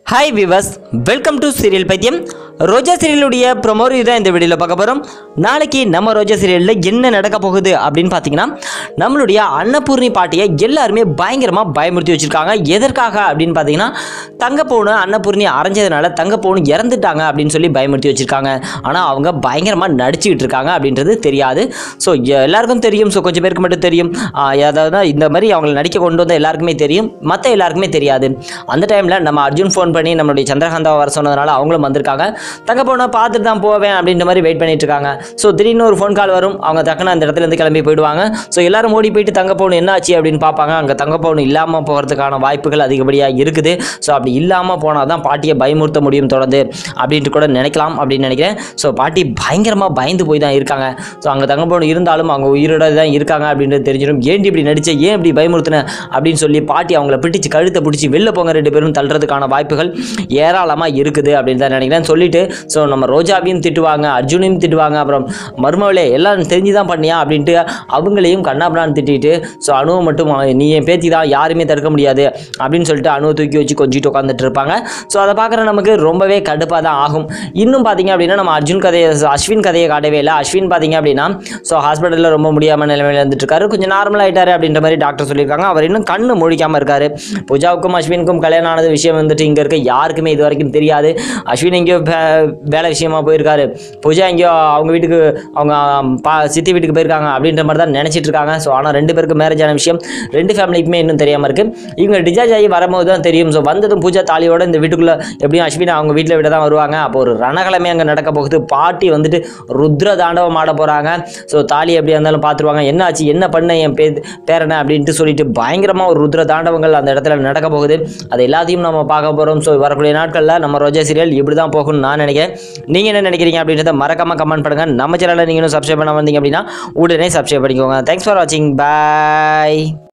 hi viewers welcome to serial பைத்தியம் Roja சீரியலுடைய promo தான் இந்த வீடியோவில் பார்க்க போகிறோம் நாளைக்கு நம்ம ரோஜா சீரியலில் என்ன நடக்க போகுது அப்படின்னு பார்த்தீங்கன்னா நம்மளுடைய அன்னபூர்ணி பாட்டியை எல்லாருமே பயங்கரமாக பயமுறுத்தி வச்சுருக்காங்க எதற்காக அப்படின்னு பார்த்தீங்கன்னா தங்கப்பூனு அன்னபூர்ணி அரைஞ்சதுனால தங்கப்பூனு இறந்துட்டாங்க அப்படின்னு சொல்லி பயமுறுத்தி வச்சுருக்காங்க ஆனால் அவங்க பயங்கரமாக நடிச்சுக்கிட்டு இருக்காங்க அப்படின்றது தெரியாது ஸோ எல்லாருக்கும் தெரியும் ஸோ கொஞ்சம் பேருக்கு மட்டும் தெரியும் ஆஹ் அதாவது இந்த மாதிரி அவங்களை நடிக்க கொண்டு வந்த எல்லாருக்குமே தெரியும் மற்ற எல்லாருக்குமே தெரியாது அந்த டைமில் நம்ம அர்ஜுன் ஃபோன் பண்ணி நம்மளுடைய சந்திரகாந்தாவை வர சொன்னதுனால அவங்களும் வந்திருக்காங்க தங்க போனா பார்த்துட்டு தான் போவேன் அப்படின்ற மாதிரி வெயிட் பண்ணிட்டு இருக்காங்க ஸோ திடீர்னு ஒரு ஃபோன் கால் வரும் அவங்க டக்குன்னு அந்த இடத்துல இருந்து கிளம்பி போயிடுவாங்க ஸோ எல்லாரும் ஓடி போயிட்டு தங்க பவுன் என்ன ஆச்சு அப்படின்னு பார்ப்பாங்க அங்கே தங்க பவுன் இல்லாமல் போகிறதுக்கான வாய்ப்புகள் அதிகப்படியாக இருக்குது ஸோ அப்படி இல்லாமல் போனால் தான் பாட்டியை பயமுறுத்த முடியும் தொடர்ந்து அப்படின்ட்டு கூட நினைக்கலாம் அப்படின்னு நினைக்கிறேன் ஸோ பாட்டி பயங்கரமாக பயந்து போய் தான் இருக்காங்க ஸோ அங்கே தங்க பவுன் இருந்தாலும் அவங்க உயிரோட தான் இருக்காங்க அப்படின்றது தெரிஞ்சிடும் ஏன்டி இப்படி நடிச்ச ஏன் இப்படி பயமுறுத்தின அப்படின்னு சொல்லி பாட்டி அவங்கள பிடிச்சி கழுத்தை பிடிச்சி வெளில போங்க ரெண்டு பேரும் தள்ளுறதுக்கான வாய்ப்புகள் ஏராளமாக இருக்குது அப்படின்னு தான் நினைக்கிறேன் சொல்லிட்டு ஸோ நம்ம ரோஜாவையும் திட்டுவாங்க அர்ஜுனையும் திட்டுவாங்க அப்புறம் மருமவளே எல்லாம் தெரிஞ்சு தான் பண்ணியா அப்படின்ட்டு அவங்களையும் கண்ணாபண்ணான்னு திட்டிட்டு ஸோ அணுவை மட்டும் நீ என் பேத்தி தான் யாருமே தடுக்க முடியாது அப்படின்னு சொல்லிட்டு அணுவை தூக்கி வச்சு கொஞ்சிட்டு உட்காந்துட்டு இருப்பாங்க ஸோ அதை பார்க்குற நமக்கு ரொம்பவே கடுப்பாக தான் ஆகும் இன்னும் பார்த்தீங்க அப்படின்னா நம்ம அர்ஜுன் கதையை அஸ்வின் கதையை காட்டவே இல்லை அஸ்வின் பார்த்தீங்க அப்படின்னா ஸோ ஹாஸ்பிட்டலில் ரொம்ப முடியாமல் நிலைமையில் இருந்துட்டு இருக்காரு கொஞ்சம் நார்மல் ஆயிட்டாரு அப்படின்ற மாதிரி டாக்டர் சொல்லியிருக்காங்க அவர் இன்னும் கண்ணு முழிக்காமல் இருக்காரு பூஜாவுக்கும் அஸ்வினுக்கும் கல்யாணம் ஆனது விஷயம் வந்துட்டு இங்கே இருக்க யாருக்குமே இது வரைக்கும் தெரியாது அஸ்வின் எங்கேயோ வே- வேலை விஷயமா போயிருக்காரு பூஜா எங்கேயோ அவங்க வீட்டுக்கு அவங்க பா சித்தி வீட்டுக்கு போயிருக்காங்க அப்படின்ற மாதிரி தான் நினச்சிட்டு இருக்காங்க ஸோ ஆனால் ரெண்டு பேருக்கு மேரேஜ் ஆன விஷயம் ரெண்டு ஃபேமிலிக்குமே இன்னும் தெரியாமல் இருக்கு இவங்க டிஜார்ஜ் ஆகி வரும்போது தான் தெரியும் ஸோ வந்ததும் பூஜா தாலியோட இந்த வீட்டுக்குள்ளே எப்படியும் அஸ்வின் அவங்க வீட்டில் விட தான் வருவாங்க அப்போ ஒரு ரணகலமே அங்கே நடக்க போகுது பாட்டி வந்துட்டு ருத்ர தாண்டவம் ஆட போகிறாங்க ஸோ தாலி எப்படியா இருந்தாலும் பார்த்துருவாங்க என்ன ஆச்சு என்ன பண்ண என் பே பேரனை அப்படின்ட்டு சொல்லிட்டு பயங்கரமாக ஒரு ருத்ர தாண்டவங்கள் அந்த இடத்துல நடக்க போகுது அது எல்லாத்தையும் நம்ம பார்க்க போகிறோம் ஸோ வரக்கூடிய நாட்களில் நம்ம ரோஜா சீரியல் இப்படி தான் போகும்னு நான் நினைக்கிறேன் நீங்கள் என்ன நினைக்கிறீங்க அப்படின்றத மறக்காமல் கமெண்ட் பண்ணுங்கள் நம்ம சேனலில் நீங்களும் சப்ஸ்கிரைப் பண்ண வந்தீங்க அப்படின்னா உடனே சப்ஸ்கிரைப் பண்ணிக்கோங்க தேங்க்ஸ் ஃபார் வாட்சிங் பாய்